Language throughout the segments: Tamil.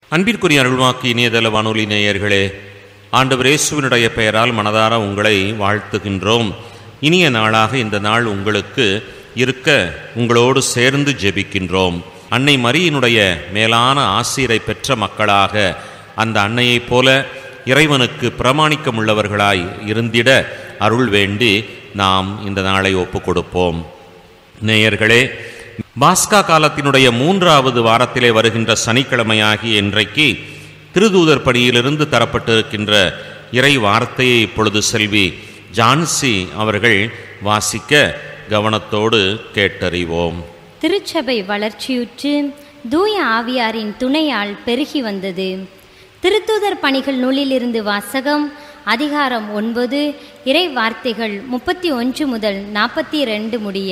அன்பிற்குரிய அருள்வாக்கு இணையதள வானொலி நேயர்களே ஆண்டவர் இயேசுவினுடைய பெயரால் மனதார உங்களை வாழ்த்துகின்றோம் இனிய நாளாக இந்த நாள் உங்களுக்கு இருக்க உங்களோடு சேர்ந்து ஜெபிக்கின்றோம் அன்னை மரியினுடைய மேலான ஆசீரை பெற்ற மக்களாக அந்த அன்னையைப் போல இறைவனுக்கு பிரமாணிக்கமுள்ளவர்களாய் இருந்திட அருள் வேண்டி நாம் இந்த நாளை ஒப்புக் கொடுப்போம் நேயர்களே பாஸ்கா காலத்தினுடைய மூன்றாவது வாரத்திலே வருகின்ற சனிக்கிழமையாகிய இன்றைக்கு திருதூதர் பணியிலிருந்து தரப்பட்டிருக்கின்ற இறை வார்த்தையை இப்பொழுது செல்வி ஜான்சி அவர்கள் வாசிக்க கவனத்தோடு கேட்டறிவோம் திருச்சபை வளர்ச்சியுற்று தூய ஆவியாரின் துணையால் பெருகி வந்தது திருத்தூதர் பணிகள் நூலிலிருந்து வாசகம் அதிகாரம் ஒன்பது இறை வார்த்தைகள் முப்பத்தி ஒன்று முதல் நாற்பத்தி ரெண்டு முடிய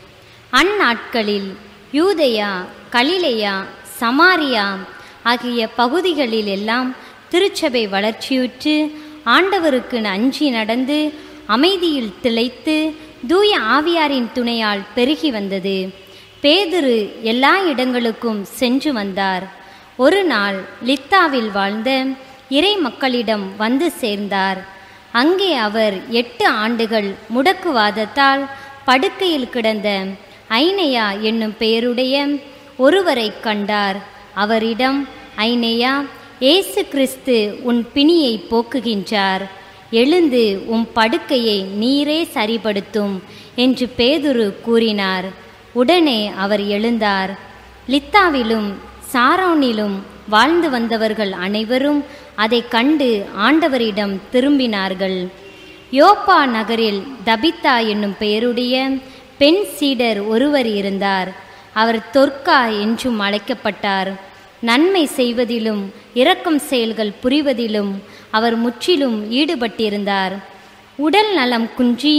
அந்நாட்களில் யூதேயா கலிலேயா சமாரியா ஆகிய பகுதிகளில் எல்லாம் திருச்சபை வளர்ச்சியுற்று ஆண்டவருக்கு அஞ்சி நடந்து அமைதியில் திளைத்து தூய ஆவியாரின் துணையால் பெருகி வந்தது பேதுரு எல்லா இடங்களுக்கும் சென்று வந்தார் ஒரு நாள் லித்தாவில் வாழ்ந்த இறை மக்களிடம் வந்து சேர்ந்தார் அங்கே அவர் எட்டு ஆண்டுகள் முடக்குவாதத்தால் படுக்கையில் கிடந்த ஐனையா என்னும் பெயருடைய ஒருவரை கண்டார் அவரிடம் ஐனையா இயேசு கிறிஸ்து உன் பிணியை போக்குகின்றார் எழுந்து உம் படுக்கையை நீரே சரிப்படுத்தும் என்று பேதுரு கூறினார் உடனே அவர் எழுந்தார் லித்தாவிலும் சாரோனிலும் வாழ்ந்து வந்தவர்கள் அனைவரும் அதை கண்டு ஆண்டவரிடம் திரும்பினார்கள் யோப்பா நகரில் தபித்தா என்னும் பெயருடைய பெண் சீடர் ஒருவர் இருந்தார் அவர் தொர்க்கா என்றும் அழைக்கப்பட்டார் நன்மை செய்வதிலும் இரக்கம் செயல்கள் புரிவதிலும் அவர் முற்றிலும் ஈடுபட்டிருந்தார் உடல் நலம் குன்றி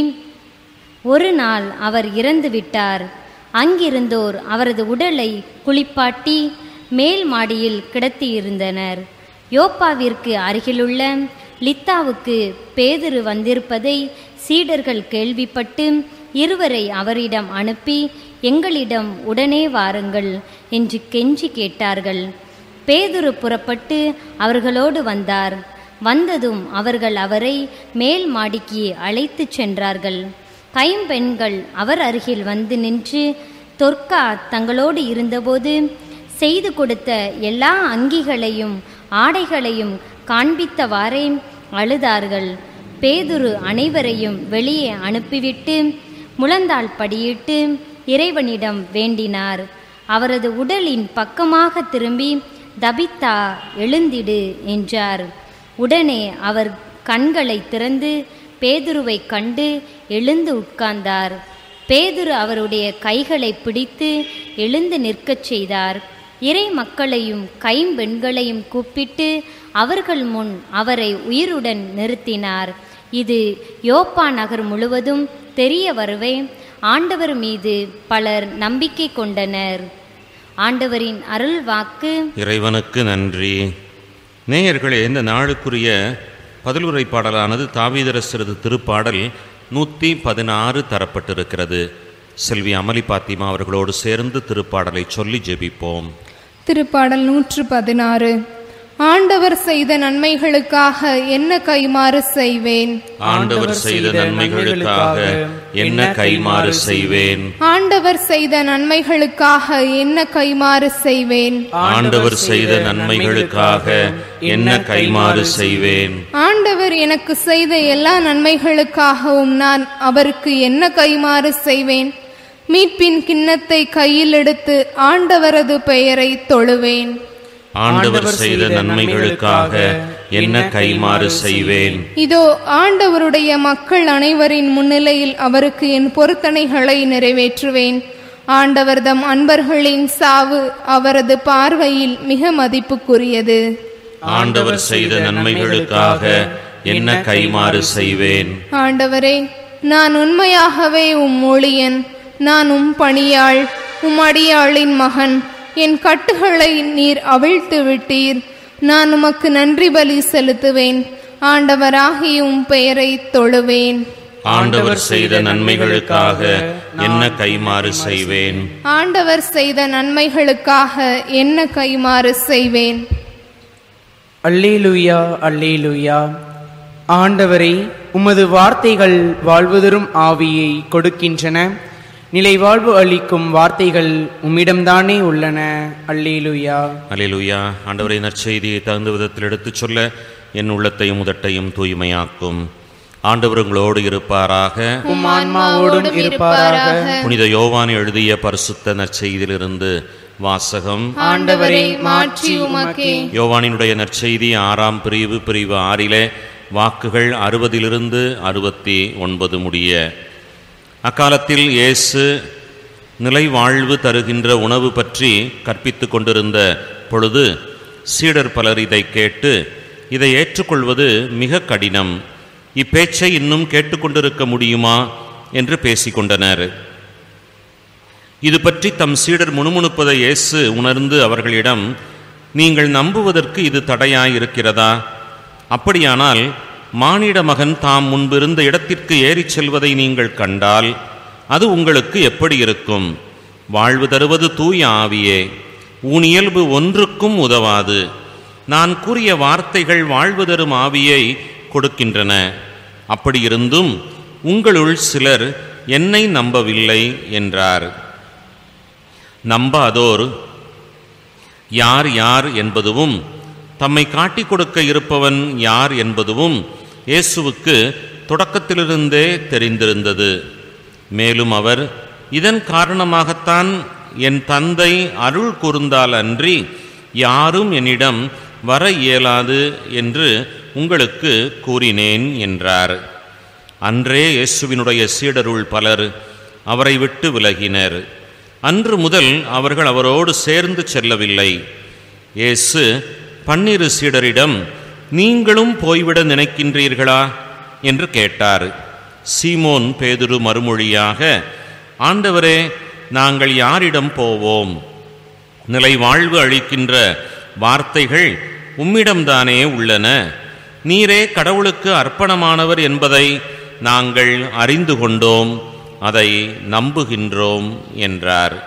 ஒரு நாள் அவர் இறந்து விட்டார் அங்கிருந்தோர் அவரது உடலை குளிப்பாட்டி மேல் மாடியில் கிடத்தியிருந்தனர் யோப்பாவிற்கு அருகிலுள்ள லித்தாவுக்கு பேதுரு வந்திருப்பதை சீடர்கள் கேள்விப்பட்டு இருவரை அவரிடம் அனுப்பி எங்களிடம் உடனே வாருங்கள் என்று கெஞ்சி கேட்டார்கள் பேதுரு புறப்பட்டு அவர்களோடு வந்தார் வந்ததும் அவர்கள் அவரை மேல் மாடிக்கு அழைத்துச் சென்றார்கள் கைம்பெண்கள் அவர் அருகில் வந்து நின்று தொர்க்கா தங்களோடு இருந்தபோது செய்து கொடுத்த எல்லா அங்கிகளையும் ஆடைகளையும் காண்பித்தவாறே அழுதார்கள் பேதுரு அனைவரையும் வெளியே அனுப்பிவிட்டு முழந்தாள் படியிட்டு இறைவனிடம் வேண்டினார் அவரது உடலின் பக்கமாக திரும்பி தபித்தா எழுந்திடு என்றார் உடனே அவர் கண்களை திறந்து பேதுருவை கண்டு எழுந்து உட்கார்ந்தார் பேதுரு அவருடைய கைகளை பிடித்து எழுந்து நிற்கச் செய்தார் இறை மக்களையும் கைம்பெண்களையும் கூப்பிட்டு அவர்கள் முன் அவரை உயிருடன் நிறுத்தினார் இது யோப்பா நகர் முழுவதும் தெரிய வரவே ஆண்டவர் மீது பலர் நம்பிக்கை கொண்டனர் ஆண்டவரின் அருள் வாக்கு இறைவனுக்கு நன்றி நேயர்களே இந்த நாளுக்குரிய பதிலுரை பாடலானது தாவீதரசரது திருப்பாடல் நூற்றி பதினாறு தரப்பட்டிருக்கிறது செல்வி அமளி பாத்திமா அவர்களோடு சேர்ந்து திருப்பாடலை சொல்லி ஜெபிப்போம் திருப்பாடல் நூற்று பதினாறு ஆண்டவர் செய்த நன்மைகளுக்காக என்ன கைமாறு செய்வேன் ஆண்டவர் செய்த நன்மைகளுக்காக என்ன கைமாறு செய்வேன் ஆண்டவர் செய்த நன்மைகளுக்காக என்ன கைமாறு செய்வேன் ஆண்டவர் செய்த நன்மைகளுக்காக என்ன கைமாறு செய்வேன் ஆண்டவர் எனக்கு செய்த எல்லா நன்மைகளுக்காகவும் நான் அவருக்கு என்ன கைமாறு செய்வேன் மீட்பின் கிண்ணத்தை கையில் எடுத்து ஆண்டவரது பெயரை தொழுவேன் ஆண்டவர் செய்த நன்மைகளுக்காக என்ன கைமாறு செய்வேன் இதோ ஆண்டவருடைய மக்கள் அனைவரின் முன்னிலையில் அவருக்கு என் பொருத்தனைகளை நிறைவேற்றுவேன் ஆண்டவர் தம் அன்பர்களின் சாவு அவரது பார்வையில் மிக மதிப்புக்குரியது ஆண்டவர் செய்த நன்மைகளுக்காக என்ன கைமாறு செய்வேன் ஆண்டவரே நான் உண்மையாகவே உம் ஊழியன் நான் உம் பணியாள் உம் அடியாளின் மகன் என் கட்டுகளை நீர் அவிழ்த்து விட்டீர் நான் உமக்கு நன்றி பலி செலுத்துவேன் ஆண்டவராகிய உம் பெயரை தொழுவேன் ஆண்டவர் செய்த நன்மைகளுக்காக என்ன கைமாறு செய்வேன் ஆண்டவர் செய்த நன்மைகளுக்காக என்ன கைமாறு செய்வேன் அல்லேலூயா அல்லேலூயா ஆண்டவரே உமது வார்த்தைகள் வாழ்வுதரும் ஆவியை கொடுக்கின்றன நிலை வாழ்வு அளிக்கும் வார்த்தைகள் உம்மிடம்தானே உள்ளன அல்லேலூயா அல்லேலூயா ஆண்டவரை நற்செய்தியை தகுந்த விதத்தில் எடுத்துச் சொல்ல என் உள்ளத்தையும் உதட்டையும் தூய்மையாக்கும் ஆண்டவர் உங்களோடு இருப்பாராக உம் ஆன்மாவோடும் இருப்பாராக புனித யோவான் எழுதிய பரிசுத்த நற்செய்தியிலிருந்து வாசகம் ஆண்டவரை மாற்றி உமக்கே யோவானினுடைய நற்செய்தி ஆறாம் பிரிவு பிரிவு ஆறிலே வாக்குகள் அறுபதிலிருந்து அறுபத்தி ஒன்பது முடிய அக்காலத்தில் இயேசு நிலை வாழ்வு தருகின்ற உணவு பற்றி கற்பித்து கொண்டிருந்த பொழுது சீடர் பலர் இதை கேட்டு இதை ஏற்றுக்கொள்வது மிக கடினம் இப்பேச்சை இன்னும் கேட்டுக்கொண்டிருக்க முடியுமா என்று பேசிக்கொண்டனர் இது பற்றி தம் சீடர் முணுமுணுப்பதை இயேசு உணர்ந்து அவர்களிடம் நீங்கள் நம்புவதற்கு இது தடையாயிருக்கிறதா அப்படியானால் மானிட மகன் தாம் முன்பிருந்த இடத்திற்கு ஏறிச் செல்வதை நீங்கள் கண்டால் அது உங்களுக்கு எப்படி இருக்கும் வாழ்வு தருவது தூய ஆவியே உன் இயல்பு ஒன்றுக்கும் உதவாது நான் கூறிய வார்த்தைகள் வாழ்வு தரும் ஆவியை கொடுக்கின்றன அப்படியிருந்தும் உங்களுள் சிலர் என்னை நம்பவில்லை என்றார் நம்பாதோர் யார் யார் என்பதுவும் தம்மை காட்டிக் கொடுக்க இருப்பவன் யார் என்பதுவும் இயேசுவுக்கு தொடக்கத்திலிருந்தே தெரிந்திருந்தது மேலும் அவர் இதன் காரணமாகத்தான் என் தந்தை அருள் கூர்ந்தால் அன்றி யாரும் என்னிடம் வர இயலாது என்று உங்களுக்கு கூறினேன் என்றார் அன்றே இயேசுவினுடைய சீடருள் பலர் அவரை விட்டு விலகினர் அன்று முதல் அவர்கள் அவரோடு சேர்ந்து செல்லவில்லை இயேசு பன்னிரு சீடரிடம் நீங்களும் போய்விட நினைக்கின்றீர்களா என்று கேட்டார் சீமோன் பேதுரு மறுமொழியாக ஆண்டவரே நாங்கள் யாரிடம் போவோம் நிலை வாழ்வு அளிக்கின்ற வார்த்தைகள் உம்மிடம்தானே உள்ளன நீரே கடவுளுக்கு அர்ப்பணமானவர் என்பதை நாங்கள் அறிந்து கொண்டோம் அதை நம்புகின்றோம் என்றார்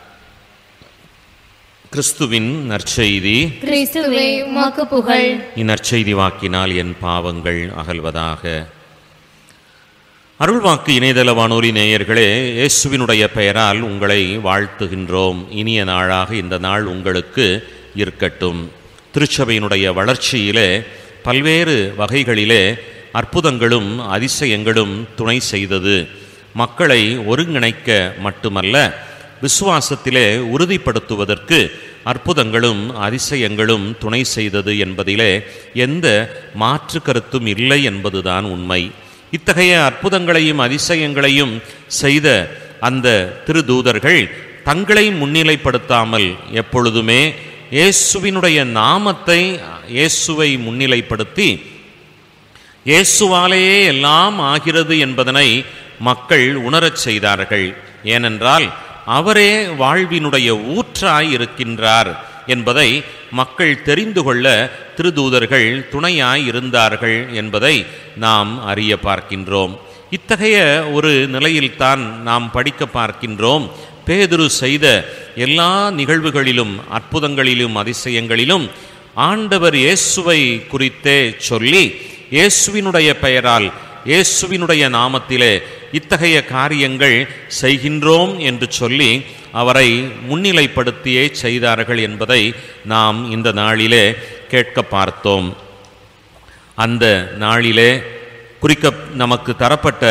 கிறிஸ்துவின் நற்செய்தி கிறிஸ்துவே உமக்கு புகழ் இந்நற்செய்தி வாக்கினால் என் பாவங்கள் அகல்வதாக அருள்வாக்கு இணையதள வானொலி நேயர்களே இயேசுவினுடைய பெயரால் உங்களை வாழ்த்துகின்றோம் இனிய நாளாக இந்த நாள் உங்களுக்கு இருக்கட்டும் திருச்சபையினுடைய வளர்ச்சியிலே பல்வேறு வகைகளிலே அற்புதங்களும் அதிசயங்களும் துணை செய்தது மக்களை ஒருங்கிணைக்க மட்டுமல்ல விசுவாசத்திலே உறுதிப்படுத்துவதற்கு அற்புதங்களும் அதிசயங்களும் துணை செய்தது என்பதிலே எந்த மாற்று கருத்தும் இல்லை என்பதுதான் உண்மை இத்தகைய அற்புதங்களையும் அதிசயங்களையும் செய்த அந்த திருதூதர்கள் தங்களை முன்னிலைப்படுத்தாமல் எப்பொழுதுமே இயேசுவினுடைய நாமத்தை இயேசுவை முன்னிலைப்படுத்தி இயேசுவாலேயே எல்லாம் ஆகிறது என்பதனை மக்கள் உணரச் செய்தார்கள் ஏனென்றால் அவரே வாழ்வினுடைய ஊற்றாய் இருக்கின்றார் என்பதை மக்கள் தெரிந்து கொள்ள திருதூதர்கள் துணையாய் இருந்தார்கள் என்பதை நாம் அறிய பார்க்கின்றோம் இத்தகைய ஒரு நிலையில்தான் நாம் படிக்க பார்க்கின்றோம் பேதுரு செய்த எல்லா நிகழ்வுகளிலும் அற்புதங்களிலும் அதிசயங்களிலும் ஆண்டவர் இயேசுவை குறித்தே சொல்லி இயேசுவினுடைய பெயரால் இயேசுவினுடைய நாமத்திலே இத்தகைய காரியங்கள் செய்கின்றோம் என்று சொல்லி அவரை முன்னிலைப்படுத்தியே செய்தார்கள் என்பதை நாம் இந்த நாளிலே கேட்க பார்த்தோம் அந்த நாளிலே குறிக்க நமக்கு தரப்பட்ட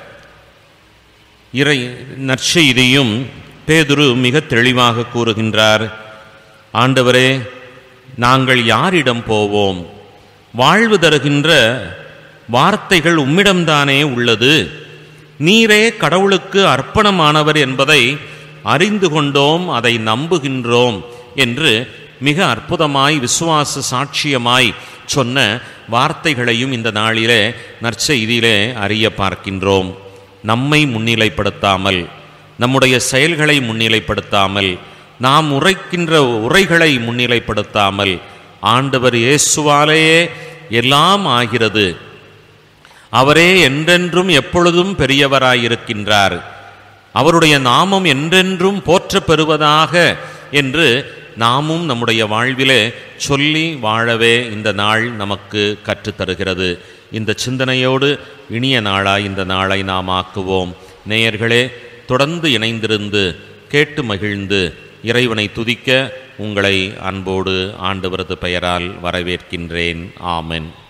இறை நற்செய்தியும் பேதுரு மிக தெளிவாக கூறுகின்றார் ஆண்டவரே நாங்கள் யாரிடம் போவோம் வாழ்வு தருகின்ற வார்த்தைகள் உம்மிடம்தானே உள்ளது நீரே கடவுளுக்கு அர்ப்பணமானவர் என்பதை அறிந்து கொண்டோம் அதை நம்புகின்றோம் என்று மிக அற்புதமாய் விசுவாச சாட்சியமாய் சொன்ன வார்த்தைகளையும் இந்த நாளிலே நற்செய்தியிலே அறிய பார்க்கின்றோம் நம்மை முன்னிலைப்படுத்தாமல் நம்முடைய செயல்களை முன்னிலைப்படுத்தாமல் நாம் உரைக்கின்ற உரைகளை முன்னிலைப்படுத்தாமல் ஆண்டவர் இயேசுவாலேயே எல்லாம் ஆகிறது அவரே என்றென்றும் எப்பொழுதும் பெரியவராயிருக்கின்றார் அவருடைய நாமம் என்றென்றும் போற்றப் பெறுவதாக என்று நாமும் நம்முடைய வாழ்விலே சொல்லி வாழவே இந்த நாள் நமக்கு கற்றுத்தருகிறது இந்த சிந்தனையோடு இனிய நாளாய் இந்த நாளை நாம் ஆக்குவோம் நேயர்களே தொடர்ந்து இணைந்திருந்து கேட்டு மகிழ்ந்து இறைவனை துதிக்க உங்களை அன்போடு ஆண்டவரது பெயரால் வரவேற்கின்றேன் ஆமென்